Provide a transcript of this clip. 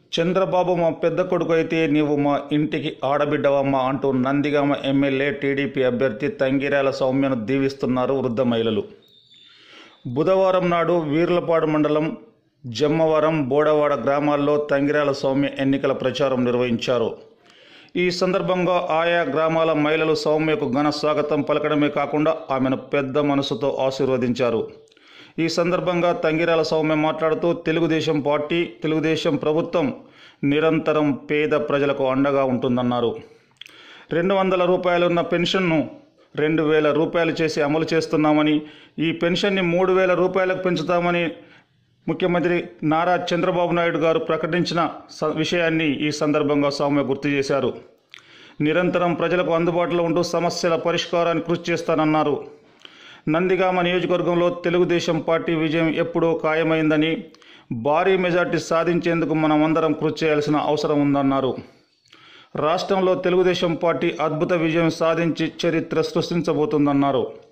చంద్రబాబు మా పెద్ద కొడుకు అయితే నీవు మా ఇంటికి ఆడబిడ్డవమ్మా అంటూ నందిగామ ఎమ్మెల్యే టీడీపీ అభ్యర్థి తంగిరాల సౌమ్యను దీవిస్తున్నారు వృద్ధ మహిళలు బుధవారం నాడు వీర్లపాడు మండలం జమ్మవరం బోడవాడ గ్రామాల్లో తంగిరాల సౌమ్య ఎన్నికల ప్రచారం నిర్వహించారు ఈ సందర్భంగా ఆయా గ్రామాల మహిళలు సౌమ్యకు ఘన స్వాగతం పలకడమే కాకుండా ఆమెను పెద్ద మనసుతో ఆశీర్వదించారు ఈ సందర్భంగా తంగిరాల సౌమ్య మాట్లాడుతూ తెలుగుదేశం పార్టీ తెలుగుదేశం ప్రభుత్వం నిరంతరం పేద ప్రజలకు అండగా ఉంటుందన్నారు రెండు వందల రూపాయలున్న పెన్షన్ను రెండు వేల రూపాయలు చేసి అమలు చేస్తున్నామని ఈ పెన్షన్ని మూడు వేల రూపాయలకు పెంచుతామని ముఖ్యమంత్రి నారా చంద్రబాబు నాయుడు గారు ప్రకటించిన స- విషయాన్ని ఈ సందర్భంగా సౌమ్య గుర్తు చేశారు నిరంతరం ప్రజలకు అందుబాటులో ఉంటూ సమస్యల పరిష్కారానికి కృషి చేస్తానన్నారు నందిగామ నియోజకవర్గంలో తెలుగుదేశం పార్టీ విజయం ఎప్పుడో ఖాయమైందని భారీ మెజార్టీ సాధించేందుకు మనమందరం కృషి చేయాల్సిన అవసరం ఉందన్నారు రాష్ట్రంలో తెలుగుదేశం పార్టీ అద్భుత విజయం సాధించి చరిత్ర సృష్టించబోతుందన్నారు